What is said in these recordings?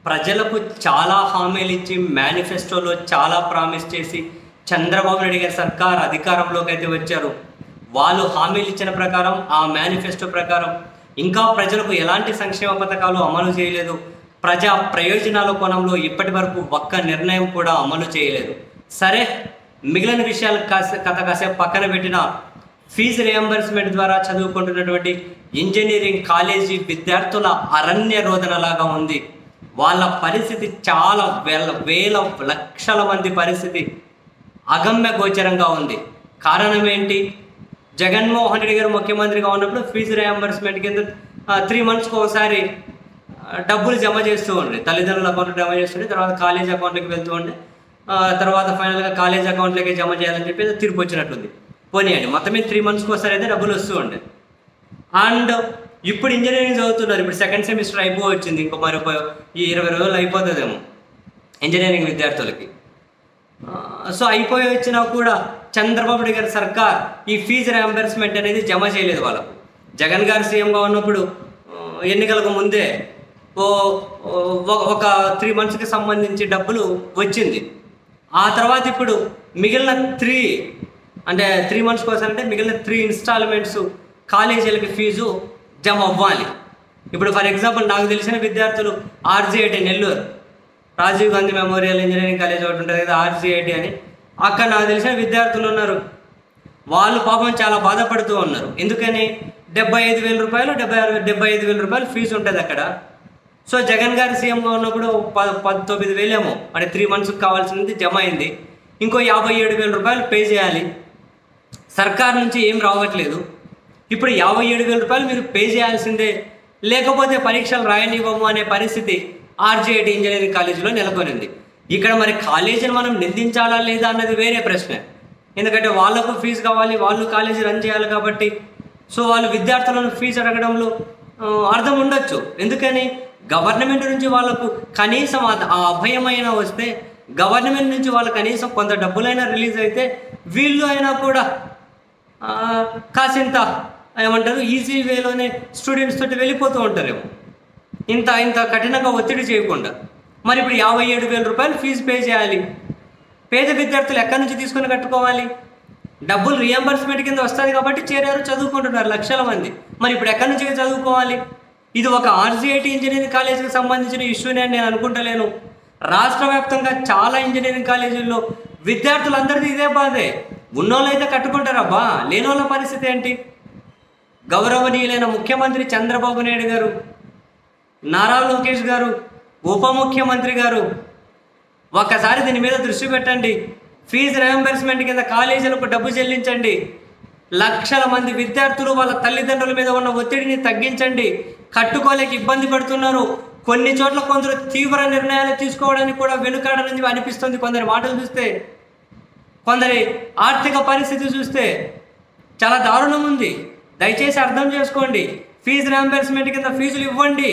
ప్రజలకు చాలా హామీలు ఇచ్చి మేనిఫెస్టోలో చాలా ప్రామిస్ చేసి చంద్రబాబు నాయుడు గారి సర్కార్ అధికారంలోకి అయితే వచ్చారు వాళ్ళు హామీలు ఇచ్చిన ప్రకారం ఆ మేనిఫెస్టో ప్రకారం ఇంకా ప్రజలకు ఎలాంటి సంక్షేమ పథకాలు అమలు చేయలేదు ప్రజా ప్రయోజనాల కోణంలో ఇప్పటి వరకు ఒక్క నిర్ణయం కూడా అమలు చేయలేదు సరే మిగిలిన విషయాలు కాసే కథ కాసేపు పక్కన పెట్టిన ఫీజు రియంబర్స్మెంట్ ద్వారా చదువుకుంటున్నటువంటి ఇంజనీరింగ్ కాలేజీ విద్యార్థుల అరణ్య రోదనలాగా ఉంది వాళ్ళ పరిస్థితి చాలా వేల వేల లక్షల మంది పరిస్థితి అగమ్య గోచరంగా ఉంది కారణం ఏంటి జగన్మోహన్ రెడ్డి గారు ముఖ్యమంత్రిగా ఉన్నప్పుడు ఫీజు రియంబర్స్మెంట్ కింద త్రీ మంత్స్కి ఒకసారి ఆ, డబ్బులు జమ చేస్తూ ఉండే తల్లిదండ్రుల అకౌంట్లో జమ చేస్తుండే తర్వాత కాలేజ్ అకౌంట్లోకి వెళ్తూ ఉండే ఆ, తర్వాత ఫైనల్గా కాలేజ్ అకౌంట్లోకి జమ చేయాలని చెప్పి ఏదో తీర్పు వచ్చినట్టుంది పోనీయండి మొత్తం మీద త్రీ మంత్స్కి ఒకసారి అయితే డబ్బులు వస్తూ ఉండే అండ్ ఇప్పుడు ఇంజనీరింగ్ చదువుతున్నారు ఇప్పుడు సెకండ్ సెమిస్టర్ అయిపో వచ్చింది ఇంకో మరి ఒక ఈ ఇరవై రోజులు అయిపోతుందేమో ఇంజనీరింగ్ విద్యార్థులకి సో అయిపోయి వచ్చినా కూడా చంద్రబాబు నాయుడు గారి సర్కార్ ఈ ఫీజు రియంబర్స్మెంట్ అనేది జమ చేయలేదు వాళ్ళకు జగన్ గారు సీఎంగా ఉన్నప్పుడు ఆ, ఎన్నికలకు ముందే ఓ ఓ, ఒక- ఒక త్రీ మంత్స్కి సంబంధించి డబ్బులు వచ్చింది ఆ తర్వాత ఇప్పుడు మిగిలిన త్రీ అంటే త్రీ మంత్స్ కోసం అంటే మిగిలిన త్రీ ఇన్స్టాల్మెంట్స్ కాలేజీలకి ఫీజు జమ అవ్వాలి ఇప్పుడు ఫర్ ఎగ్జాంపుల్ నాకు తెలిసిన విద్యార్థులు RGIT Nellore Rajiv Gandhi memorial engineering college ఒకటి ఉంటుంది కదా ఆర్జీఐటి అని అక్కడ నాకు తెలిసిన విద్యార్థులు ఉన్నారు వాళ్ళు పాపం చాలా బాధపడుతూ ఉన్నారు ఎందుకని డెబ్బై ఐదు వేల రూపాయలు డెబ్బై ఆరు డెబ్బై ఐదు వేల రూపాయలు ఫీజు ఉంటుంది అక్కడ సో జగన్ గారు సీఎంగా ఉన్నప్పుడు ప పంతొమ్మిది వేలేమో అంటే త్రీ మంత్స్కి కావాల్సింది జమ అయింది ఇంకో యాభై ఏడు వేల రూపాయలు పే చేయాలి సర్కార్ నుంచి ఏం రావట్లేదు ఇప్పుడు యాభై ఏడు వేల రూపాయలు మీరు పే చేయాల్సిందే లేకపోతే పరీక్షలు రాయనివ్వము అనే పరిస్థితి ఆర్జేఐటి ఇంజనీరింగ్ కాలేజీలో నెలకొనింది ఇక్కడ మరి కాలేజీని మనం నిందించాలా లేదా అన్నది వేరే ప్రశ్న ఎందుకంటే వాళ్ళకు ఫీజు కావాలి వాళ్ళు కాలేజీ రన్ చేయాలి కాబట్టి సో వాళ్ళు విద్యార్థులను ఫీజు అడగడంలో ఆ, అర్థం ఉండొచ్చు ఎందుకని గవర్నమెంట్ నుంచి వాళ్ళకు కనీసం ఆ- ఆ అభయమైన వస్తే గవర్నమెంట్ నుంచి వాళ్ళు కనీసం కొంత డబ్బులైనా రిలీజ్ అయితే వీళ్ళు అయినా కూడా ఆ, కాసింత ఏమంటారు ఈజీ వేలోనే స్టూడెంట్స్ తోటి వెళ్ళిపోతూ ఉంటారేమో ఇంత ఇంత కఠినంగా ఒత్తిడి చేయకుండా మరి ఇప్పుడు యాభై ఏడు వేల రూపాయలు ఫీజు పే చేయాలి పేద విద్యార్థులు ఎక్కడి నుంచి తీసుకొని కట్టుకోవాలి డబ్బులు రియంబర్స్మెంట్ కింద వస్తుంది కాబట్టి చేరారు చదువుకుంటున్నారు లక్షల మంది మరి ఇప్పుడు ఎక్కడి నుంచి చదువుకోవాలి ఇది ఒక ఆర్జీఐటి ఇంజనీరింగ్ కాలేజీకి సంబంధించిన ఇష్యూనే అని నేను అనుకుంటలేను రాష్ట్ర వ్యాప్తంగా చాలా ఇంజనీరింగ్ కాలేజీల్లో విద్యార్థులందరిది ఇదే బాధే ఉన్నోళ్ళు అయితే కట్టుకుంటారబ్బా లేనోళ్ళ పరిస్థితి ఏంటి గౌరవనీయులైన ముఖ్యమంత్రి చంద్రబాబు నాయుడు గారు నారా లోకేష్ గారు ఉప ముఖ్యమంత్రి గారు ఒక్కసారి దీని మీద దృష్టి పెట్టండి ఫీజు రియంబర్స్మెంట్ కింద కాలేజీలకు డబ్బు చెల్లించండి లక్షల మంది విద్యార్థులు వాళ్ళ తల్లిదండ్రుల మీద ఉన్న ఒత్తిడిని తగ్గించండి కట్టుకోలేక ఇబ్బంది పడుతున్నారు కొన్ని చోట్ల కొందరు తీవ్ర నిర్ణయాలు తీసుకోవడానికి కూడా వెనుకాడని అనిపిస్తుంది కొందరి మాటలు చూస్తే కొందరి ఆర్థిక పరిస్థితి చూస్తే చాలా దారుణం ఉంది దయచేసి అర్థం చేసుకోండి ఫీజు రియంబర్స్మెంట్ కింద ఫీజులు ఇవ్వండి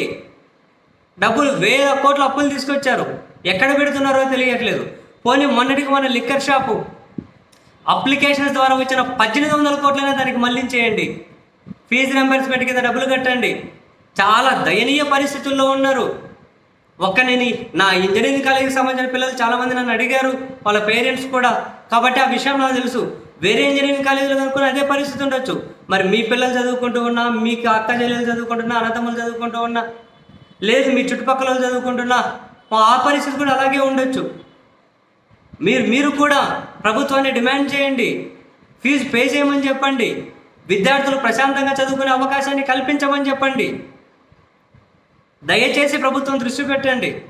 డబ్బులు వేల కోట్ల అప్పులు తీసుకొచ్చారు ఎక్కడ పెడుతున్నారో తెలియట్లేదు పోనీ మొన్నటికి మన లిక్కర్ షాపు అప్లికేషన్స్ ద్వారా వచ్చిన పద్దెనిమిది వందల కోట్లైనా దానికి మళ్ళించేయండి ఫీజు రియంబర్స్మెంట్ కింద డబ్బులు కట్టండి చాలా దయనీయ పరిస్థితుల్లో ఉన్నారు ఒక్క నేను ఈ- నా ఇంజనీరింగ్ కాలేజీకి సంబంధించిన పిల్లలు చాలామంది నన్ను అడిగారు వాళ్ళ పేరెంట్స్ కూడా కాబట్టి ఆ విషయం నాకు తెలుసు వేరే ఇంజనీరింగ్ కాలేజీలో చదువుకుని అదే పరిస్థితి ఉండొచ్చు మరి మీ పిల్లలు చదువుకుంటూ ఉన్నా మీకు అక్క చెల్లెలు చదువుకుంటున్నా అన్నతమ్ములు చదువుకుంటూ ఉన్నా లేదు మీ చుట్టుపక్కల వాళ్ళు చదువుకుంటున్నా మా ఆ పరిస్థితి కూడా అలాగే ఉండొచ్చు మీరు మీరు కూడా ప్రభుత్వాన్ని డిమాండ్ చేయండి ఫీజు పే చేయమని చెప్పండి విద్యార్థులు ప్రశాంతంగా చదువుకునే అవకాశాన్ని కల్పించమని చెప్పండి దయచేసి ప్రభుత్వం దృష్టి పెట్టండి